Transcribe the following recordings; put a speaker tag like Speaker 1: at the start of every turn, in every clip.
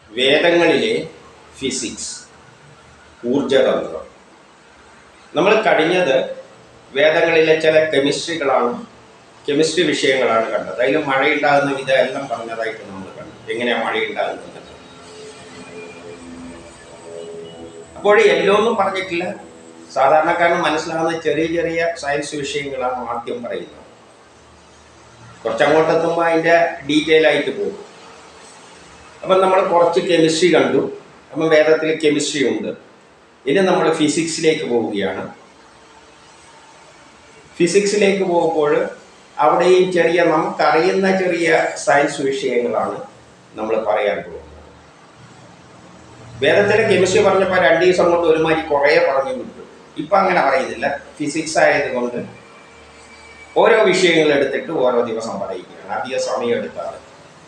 Speaker 1: വേദങ്ങളിലെ physics ഊർജതന്ത്രം നമ്മൾ കഴിഞ്ഞത് വേദങ്ങളിലെ ചില കെമിസ്ട്രികളാണ് കെമിസ്ട്രി വിഷയങ്ങളാണ് കണ്ടത് അതിൽ മഴയുണ്ടാകുന്ന വിധം എല്ലാം പറഞ്ഞതായിട്ട് നമ്മൾ കണ്ടു എങ്ങനെയാണ് മഴയുണ്ടാകുന്നത് അപ്പോൾ എല്ലൊന്നും പറഞ്ഞിട്ടില്ല സാധാരണക്കാരന് മനസ്സിലാകുന്ന ചെറിയ ചെറിയ സയൻസ് വിഷയങ്ങളാണ് ആദ്യം പറയുന്നത് കുറച്ചങ്ങോട്ട് എത്തുമ്പോൾ അതിൻ്റെ ഡീറ്റെയിൽ ആയിട്ട് പോകും അപ്പം നമ്മൾ കുറച്ച് കെമിസ്ട്രി കണ്ടു അപ്പം വേദത്തിൽ കെമിസ്ട്രി ഉണ്ട് ഇനി നമ്മൾ ഫിസിക്സിലേക്ക് പോവുകയാണ് ഫിസിക്സിലേക്ക് പോകുമ്പോൾ അവിടെയും ചെറിയ നമുക്കറിയുന്ന ചെറിയ സയൻസ് വിഷയങ്ങളാണ് നമ്മൾ പറയാൻ പോകുന്നത് വേദത്തിലെ കെമിസ്ട്രി പറഞ്ഞപ്പോൾ രണ്ട് ദിവസം കൊണ്ട് ഒരുമാതിരി കുറേ പറഞ്ഞു വിട്ടു ഇപ്പം അങ്ങനെ പറയുന്നില്ല ഫിസിക്സ് ആയതുകൊണ്ട് ഓരോ വിഷയങ്ങൾ എടുത്തിട്ട് ഓരോ ദിവസം പറയുകയാണ് അധിക സമയം എടുത്താണ്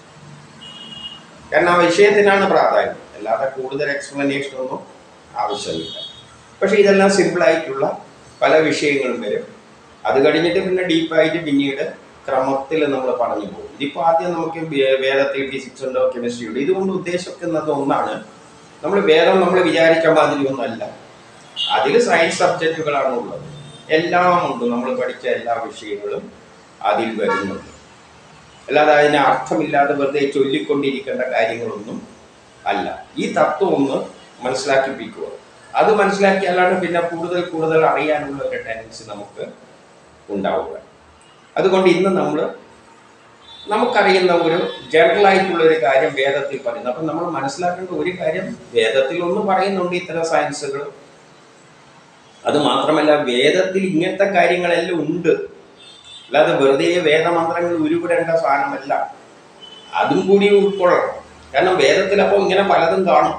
Speaker 1: കാരണം ആ വിഷയത്തിനാണ് പ്രാധാന്യം അല്ലാതെ കൂടുതൽ എക്സ്പ്ലനേഷൻ ഒന്നും ആവശ്യമില്ല പക്ഷേ ഇതെല്ലാം സിമ്പിളായിട്ടുള്ള പല വിഷയങ്ങളും വരും അത് കഴിഞ്ഞിട്ട് പിന്നെ ഡീപ്പായിട്ട് പിന്നീട് ക്രമത്തിൽ നമ്മൾ പറഞ്ഞു പോകും ഇതിപ്പോൾ ആദ്യം നമുക്ക് വേ- വേദത്തിൽ ഫിസിക്സ് ഉണ്ടോ കെമിസ്ട്രി ഉണ്ട് ഇതുകൊണ്ട് ഉദ്ദേശിക്കുന്നത് ഒന്നാണ് നമ്മൾ വേദം നമ്മൾ വിചാരിച്ച മാതിരി ഒന്നല്ല അതിൽ സയൻസ് സബ്ജക്റ്റുകളാണ് ഉള്ളത് എല്ലാം ഉണ്ട് നമ്മൾ പഠിച്ച എല്ലാ വിഷയങ്ങളും അതിൽ വരുന്നുണ്ട് അല്ലാതെ അതിന് അർത്ഥമില്ലാതെ വെറുതെ ചൊല്ലിക്കൊണ്ടിരിക്കേണ്ട കാര്യങ്ങളൊന്നും അല്ല ഈ തത്വം ഒന്ന് മനസ്സിലാക്കിപ്പിക്കുക അത് മനസ്സിലാക്കിയാലാണ് പിന്നെ കൂടുതൽ കൂടുതൽ അറിയാനുള്ള ഒരു ടെൻഡൻസി നമുക്ക് ഉണ്ടാവുക അതുകൊണ്ട് ഇന്ന് നമ്മൾ നമുക്കറിയുന്ന ഒരു ജനറൽ ആയിട്ടുള്ള ഒരു കാര്യം വേദത്തിൽ പറയുന്നു അപ്പം നമ്മൾ മനസ്സിലാക്കേണ്ട ഒരു കാര്യം വേദത്തിൽ ഒന്ന് പറയുന്നുണ്ട് ഇത്തരം സയൻസുകൾ അത് മാത്രമല്ല വേദത്തിൽ ഇങ്ങനത്തെ കാര്യങ്ങളെല്ലാം ഉണ്ട് അല്ലാതെ വെറുതെ വേദമന്ത്രങ്ങൾ ഉരുവിടേണ്ട സാധനമല്ല അതും കൂടി ഉൾക്കൊള്ളണം കാരണം വേദത്തിൽ അപ്പോൾ ഇങ്ങനെ പലതും കാണും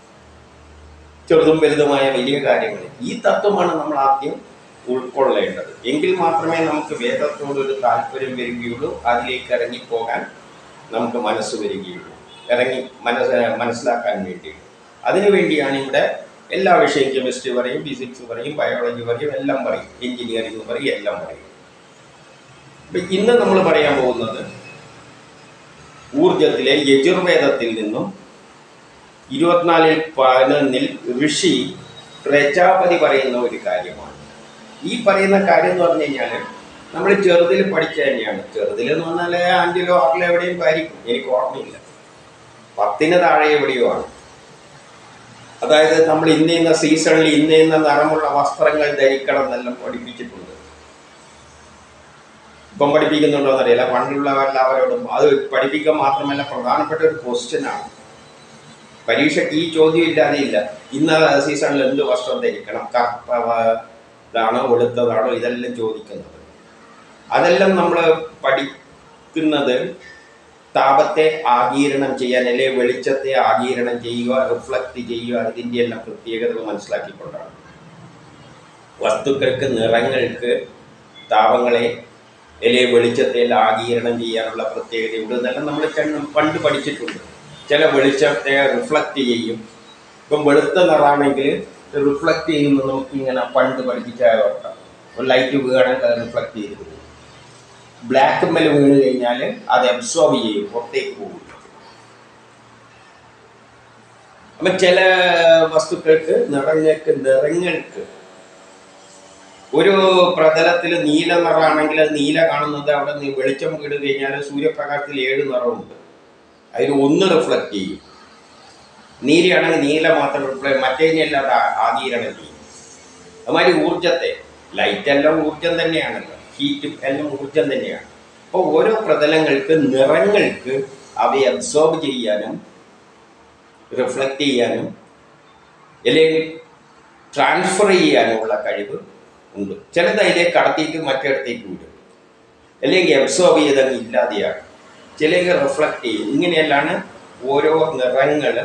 Speaker 1: ചെറുതും വലുതുമായ വലിയ കാര്യങ്ങൾ ഈ തത്വമാണ് നമ്മൾ ആദ്യം ഉൾക്കൊള്ളേണ്ടത് എങ്കിൽ മാത്രമേ നമുക്ക് വേദത്തോട് ഒരു താല്പര്യം വരികയുള്ളൂ അതിലേക്ക് ഇറങ്ങിപ്പോകാൻ നമുക്ക് മനസ്സ് വരികയുള്ളൂ ഇറങ്ങി മനസ്സ് മനസ്സിലാക്കാൻ വേണ്ടി അതിനു വേണ്ടിയാണ് ഇവിടെ എല്ലാ വിഷയം കെമിസ്ട്രി പറയും ഫിസിക്സ് പറയും ബയോളജി പറയും എല്ലാം പറയും എഞ്ചിനീയറിംഗ് പറയും എല്ലാം പറയും ഇപ്പൊ ഇന്ന് നമ്മൾ പറയാൻ പോകുന്നത് ഊർജത്തിലെ യജുർവേദത്തിൽ നിന്നും ഇരുപത്തിനാലിൽ പതിനൊന്നിൽ ഋഷി പ്രജാപതി പറയുന്ന ഒരു കാര്യമാണ് ഈ പറയുന്ന കാര്യം എന്ന് പറഞ്ഞു കഴിഞ്ഞാൽ നമ്മൾ ചെറുതിൽ പഠിച്ച തന്നെയാണ് ചെറുതിൽ എന്ന് പറഞ്ഞാൽ അഞ്ചിലോ ആറിലോ എവിടെയും ആയിരിക്കും എനിക്ക് ഓർമ്മയില്ല പത്തിന് താഴെ എവിടെയോ ആണ് അതായത് നമ്മൾ ഇന്ന ഇന്ന സീസണിൽ ഇന്ന ഇന്ന നിറമുള്ള വസ്ത്രങ്ങൾ ധരിക്കണം എന്നെല്ലാം പഠിപ്പിച്ചിട്ടുണ്ട് ഇപ്പം പഠിപ്പിക്കുന്നുണ്ടോ എന്നറിയില്ല പണ്ടുള്ള എല്ലാവരോടും അത് പഠിപ്പിക്കാൻ മാത്രമല്ല പ്രധാനപ്പെട്ട ഒരു ക്വസ്റ്റ്യൻ ആണ് പരീക്ഷയ്ക്ക് ഈ ചോദ്യം ഇല്ലാതെ ഇല്ല ഇന്ന സീസണിൽ എന്ത് വസ്ത്രം ധരിക്കണം കറുപ്പ വ- ഇതാണോ വെളുത്തതാണോ ഇതെല്ലാം ചോദിക്കുന്നത് അതെല്ലാം നമ്മൾ പഠിക്കുന്നത് താപത്തെ ആഗീരണം ചെയ്യാൻ അല്ലെങ്കിൽ വെളിച്ചത്തെ ആഗീരണം ചെയ്യുക റിഫ്ലക്റ്റ് ചെയ്യുക അതിൻ്റെ എല്ലാം പ്രത്യേകതകൾ മനസ്സിലാക്കിക്കൊണ്ടാണ് വസ്തുക്കൾക്ക് നിറങ്ങൾക്ക് താപങ്ങളെ അല്ലെങ്കിൽ വെളിച്ചത്തെ എല്ലാം ആഗീരണം ചെയ്യാനുള്ള പ്രത്യേകതയുണ്ട് ഇതെല്ലാം നമ്മൾ ചെന്ന് പണ്ട് പഠിച്ചിട്ടുണ്ട് ചില വെളിച്ചത്തെ റിഫ്ലക്റ്റ് ചെയ്യും ഇപ്പം വെളുത്ത നിറാണെങ്കിൽ റിഫ്ലക്റ്റ് ചെയ്യുമ്പോൾ നമുക്ക് ഇങ്ങനെ പണ്ട് പഠിപ്പിച്ച ഓർക്കാം ഒരു ലൈറ്റ് വീണെങ്കിൽ അത് റിഫ്ലക്റ്റ് ചെയ്ത് പോകും ബ്ലാക്ക് മേൽ വീണ് കഴിഞ്ഞാൽ അത് അബ്സോർബ് ചെയ്യും പുറത്തേക്ക് പോകും അപ്പം ചില വസ്തുക്കൾക്ക് നിറങ്ങൾക്ക് നിറങ്ങൾക്ക് ഒരു പ്രതലത്തിൽ നീല നിറമാണെങ്കിൽ അത് നീല കാണുന്നത് അവിടെ നീ വെളിച്ചം വീട് കഴിഞ്ഞാൽ സൂര്യപ്രകാശത്തിൽ ഏഴ് നിറമുണ്ട് അതിൽ ഒന്ന് റിഫ്ലക്റ്റ് ചെയ്യും നീലയാണെങ്കിൽ നീല മാത്രം റിഫ്ലക്ട് മറ്റേതിനെല്ലാം അത് ആ- ആഗീരണം ചെയ്യും അതുമാതിരി ഊർജത്തെ ലൈറ്റ് എല്ലാം ഊർജം തന്നെയാണല്ലോ ഹീറ്റും എല്ലാം ഊർജം തന്നെയാണ് അപ്പോൾ ഓരോ പ്രതലങ്ങൾക്ക് നിറങ്ങൾക്ക് അവയെ അബ്സോർബ് ചെയ്യാനും റിഫ്ലക്റ്റ് ചെയ്യാനും അല്ലെങ്കിൽ ട്രാൻസ്ഫർ ചെയ്യാനുമുള്ള കഴിവ് ഉണ്ട് ചിലത് അതിലേക്ക് കടത്തിയിട്ട് മറ്റിടത്തേക്ക് വിടും അല്ലെങ്കിൽ അബ്സോർബ് ചെയ്തങ്ങ് ഇല്ലാതെയാണ് ചിലത് റിഫ്ലക്റ്റ് ചെയ്യും ഇങ്ങനെയെല്ലാണ് ഓരോ നിറങ്ങൾ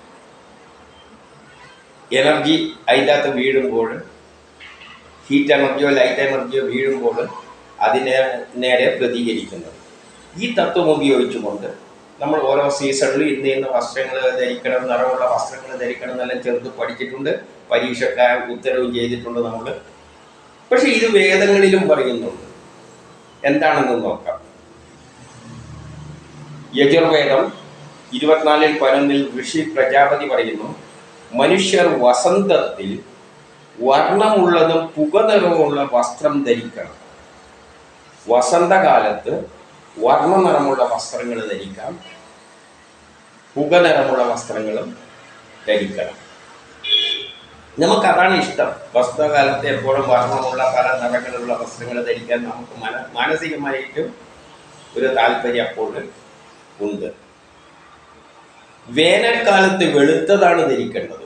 Speaker 1: എനർജി അതിൻ്റെ അകത്ത് വീഴുമ്പോൾ ഹീറ്റ് എനർജിയോ ലൈറ്റ് എനർജിയോ വീഴുമ്പോൾ അതിനെ നേരെ പ്രതികരിക്കുന്നത് ഈ തത്വം ഉപയോഗിച്ചുകൊണ്ട് നമ്മൾ ഓരോ സീസണിലും ഇന്ന ഇന്ന വസ്ത്രങ്ങൾ ധരിക്കണം നിറമുള്ള വസ്ത്രങ്ങൾ ധരിക്കണം എന്നെല്ലാം ചെറുത് പഠിച്ചിട്ടുണ്ട് പരീക്ഷയ്ക്ക് ഉത്തരവും ചെയ്തിട്ടുണ്ട് നമ്മൾ പക്ഷെ ഇത് വേദങ്ങളിലും പറയുന്നുണ്ട് എന്താണെന്ന് നോക്കാം യജുർവേദം ഇരുപത്തിനാലിൽ പതിനൊന്നിൽ ഋഷി പ്രജാപതി പറയുന്നു മനുഷ്യർ വസന്തത്തിൽ വർണ്ണമുള്ളതും പുകനിറവുമുള്ള വസ്ത്രം ധരിക്കണം വസന്തകാലത്ത് വർണ്ണനിറമുള്ള വസ്ത്രങ്ങൾ ധരിക്കാം പുകനിറമുള്ള വസ്ത്രങ്ങളും ധരിക്കണം നമുക്കതാണ് ഇഷ്ടം വസ്ത്രകാലത്ത് എപ്പോഴും വർണ്ണമുള്ള പല നിറങ്ങളുള്ള വസ്ത്രങ്ങൾ ധരിക്കാൻ നമുക്ക് മന മാനസികമായിട്ടും ഒരു താല്പര്യം അപ്പോൾ ഉണ്ട് വേനൽക്കാലത്ത് വെളുത്തതാണ് ധരിക്കേണ്ടത്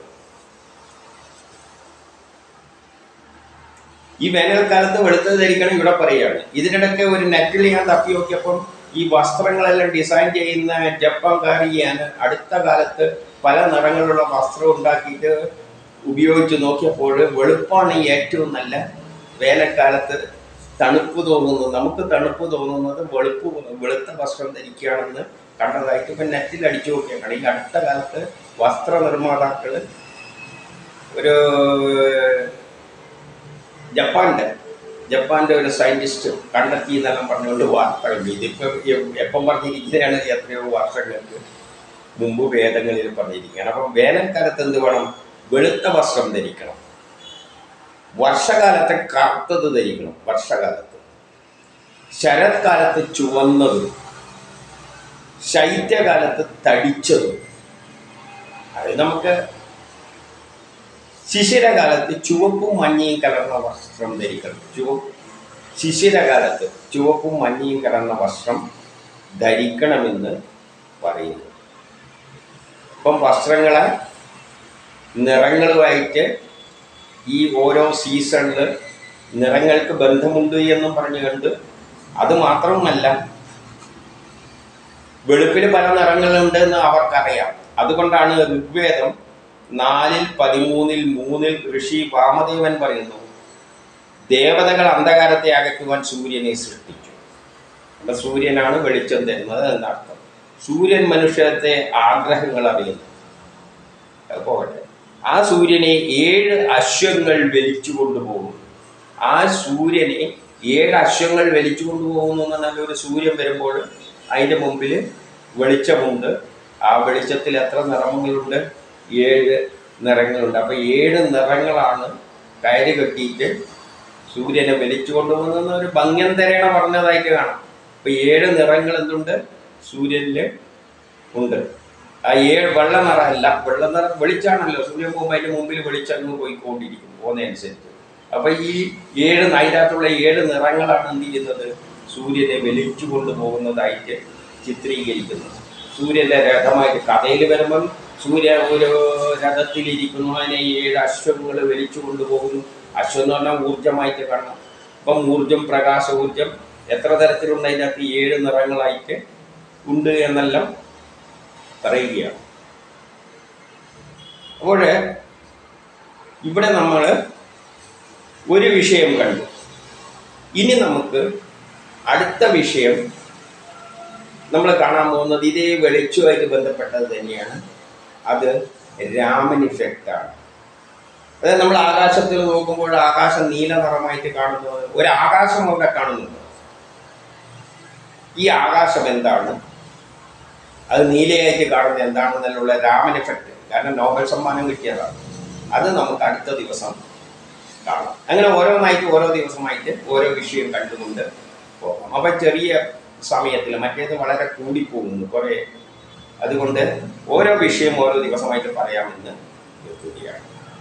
Speaker 1: ഈ വേനൽക്കാലത്ത് വെളുത്തത് ധരിക്കണം ഇവിടെ പറയുകയാണ് ഇതിനിടയ്ക്ക് ഒരു നെറ്റിൽ ഞാൻ തപ്പി നോക്കിയപ്പം ഈ വസ്ത്രങ്ങളെല്ലാം ഡിസൈൻ ചെയ്യുന്ന ജപ്പാൻകാരിയാണ് അടുത്ത കാലത്ത് പല നിറങ്ങളുള്ള വസ്ത്രം ഉണ്ടാക്കിയിട്ട് ഉപയോഗിച്ച് നോക്കിയപ്പോൾ വെളുപ്പാണ് ഏറ്റവും നല്ല വേനൽക്കാലത്ത് തണുപ്പ് തോന്നുന്നത് നമുക്ക് തണുപ്പ് തോന്നുന്നത് വെളുപ്പ് വെളുത്ത വസ്ത്രം ധരിക്കുകയാണെന്ന് കണ്ടതായിട്ട് ഇപ്പം നെറ്റിൽ അടിച്ചു നോക്കിയാണ് ഈ അടുത്ത കാലത്ത് വസ്ത്ര നിർമ്മാതാക്കൾ ഒരു ജപ്പാന്റെ ജപ്പാന്റെ ഒരു സയന്റിസ്റ്റ് കണ്ടെത്തി എന്നെല്ലാം പറഞ്ഞുകൊണ്ട് വാർത്തകളുണ്ട് ഇതിപ്പോ എ- എപ്പം പറഞ്ഞിരിക്കുന്നതാണ് എത്രയോ വർഷങ്ങൾക്ക് മുമ്പ് വേദങ്ങളിൽ പറഞ്ഞിരിക്കുകയാണ് അപ്പം വേനൽക്കാലത്ത് എന്ത് വേണം വെളുത്ത വസ്ത്രം ധരിക്കണം വർഷകാലത്ത് കറുത്തത് ധരിക്കണം വർഷകാലത്ത് ശരത്കാലത്ത് ചുവന്നതും ശൈത്യകാലത്ത് തടിച്ചതും അത് നമുക്ക് ശിശിരകാലത്ത് ചുവപ്പും മഞ്ഞയും കലർന്ന വസ്ത്രം ധരിക്കണം ചുവപ്പ് ശിശിരകാലത്ത് ചുവപ്പും മഞ്ഞയും കലർന്ന വസ്ത്രം ധരിക്കണമെന്ന് പറയുന്നു ഇപ്പം വസ്ത്രങ്ങളെ നിറങ്ങളുമായിട്ട് ഈ ഓരോ സീസണിൽ നിറങ്ങൾക്ക് ബന്ധമുണ്ട് എന്നും പറഞ്ഞുകൊണ്ട് അത് മാത്രമല്ല വെളുപ്പിൽ പല നിറങ്ങളുണ്ട് എന്ന് അവർക്കറിയാം അതുകൊണ്ടാണ് ഋഗ്വേദം നാലിൽ പതിമൂന്നിൽ മൂന്നിൽ ഋഷി വാമദേവൻ പറയുന്നു ദേവതകൾ അന്ധകാരത്തെ അകറ്റുവാൻ സൂര്യനെ സൃഷ്ടിച്ചു അപ്പൊ സൂര്യനാണ് വെളിച്ചം തരുന്നത് എന്നർത്ഥം സൂര്യൻ മനുഷ്യത്തെ ആഗ്രഹങ്ങൾ അറിയുന്നു അത് പോകട്ടെ ആ സൂര്യനെ ഏഴ് അശ്വങ്ങൾ വലിച്ചു കൊണ്ടുപോകുന്നു ആ സൂര്യനെ ഏഴ് അശ്വങ്ങൾ വലിച്ചു കൊണ്ടുപോകുന്നു എന്ന് പറഞ്ഞാൽ ഒരു സൂര്യൻ വരുമ്പോൾ അതിൻ്റെ മുമ്പിൽ വെളിച്ചമുണ്ട് ആ വെളിച്ചത്തിൽ എത്ര നിറങ്ങളുണ്ട് ഏഴ് നിറങ്ങളുണ്ട് അപ്പോൾ ഏഴ് നിറങ്ങളാണ് കയറ് കെട്ടിയിട്ട് സൂര്യനെ വലിച്ചു കൊണ്ടുപോകുന്ന ഒരു ഭംഗ്യന്തരേണ പറഞ്ഞതായിട്ട് കാണാം അപ്പോൾ ഏഴ് നിറങ്ങൾ എന്തുണ്ട് സൂര്യനിൽ ഉണ്ട് ആ ഏഴ് വെള്ള നിറമല്ല വെള്ള നിറം വെളിച്ചാണല്ലോ സൂര്യൻ പോകുമ്പോൾ അതിൻ്റെ മുമ്പിൽ വെളിച്ചങ്ങ് പോയിക്കൊണ്ടിരിക്കും പോകുന്നതനുസരിച്ച് അപ്പൊ ഈ ഏഴ് അതിനകത്തുള്ള ഏഴ് നിറങ്ങളാണ് എന്ത് ചെയ്യുന്നത് സൂര്യനെ വലിച്ചു കൊണ്ടുപോകുന്നതായിട്ട് ചിത്രീകരിക്കുന്നത് സൂര്യന്റെ രഥമായിട്ട് കഥയിൽ വരുമ്പം സൂര്യ ഒരു രഥത്തിലിരിക്കുന്നു അതിനെ ഏഴ് അശ്വങ്ങൾ വലിച്ചു കൊണ്ടുപോകുന്നു അശ്വം എന്ന് പറഞ്ഞാൽ ഊർജമായിട്ട് കാണണം അപ്പം ഊർജം പ്രകാശ ഊർജം എത്ര തരത്തിലുണ്ട് അതിനകത്ത് ഏഴ് നിറങ്ങളായിട്ട് ഉണ്ട് എന്നെല്ലാം പറയുകയാണ് അപ്പോൾ ഇവിടെ നമ്മൾ ഒരു വിഷയം കണ്ടു ഇനി നമുക്ക് അടുത്ത വിഷയം നമ്മൾ കാണാൻ പോകുന്നത് ഇതേ വെളിച്ചവുമായിട്ട് ബന്ധപ്പെട്ടത് തന്നെയാണ് അത് രാമൻ ഇഫക്റ്റ് ആണ് അതായത് നമ്മൾ ആകാശത്തിൽ നോക്കുമ്പോൾ ആകാശം നീല നിറമായിട്ട് കാണുന്നത് ഒരു ആകാശം അവിടെ കാണുന്നുണ്ട് ഈ ആകാശം എന്താണ് അത് നീലയായിട്ട് കാണുന്നത് എന്താണെന്നുള്ള രാമൻ എഫക്റ്റ് കാരണം നോബൽ സമ്മാനം കിട്ടിയതാണ് അത് നമുക്ക് അടുത്ത ദിവസം കാണാം അങ്ങനെ ഓരോന്നായിട്ട് ഓരോ ദിവസമായിട്ട് ഓരോ വിഷയം കണ്ടുകൊണ്ട് പോകാം അപ്പം ചെറിയ സമയത്തിൽ മറ്റേത് വളരെ കൂടിപ്പോകുന്നു കുറേ അതുകൊണ്ട് ഓരോ വിഷയം ഓരോ ദിവസമായിട്ട് പറയാമെന്ന് വെക്കുകയാണ്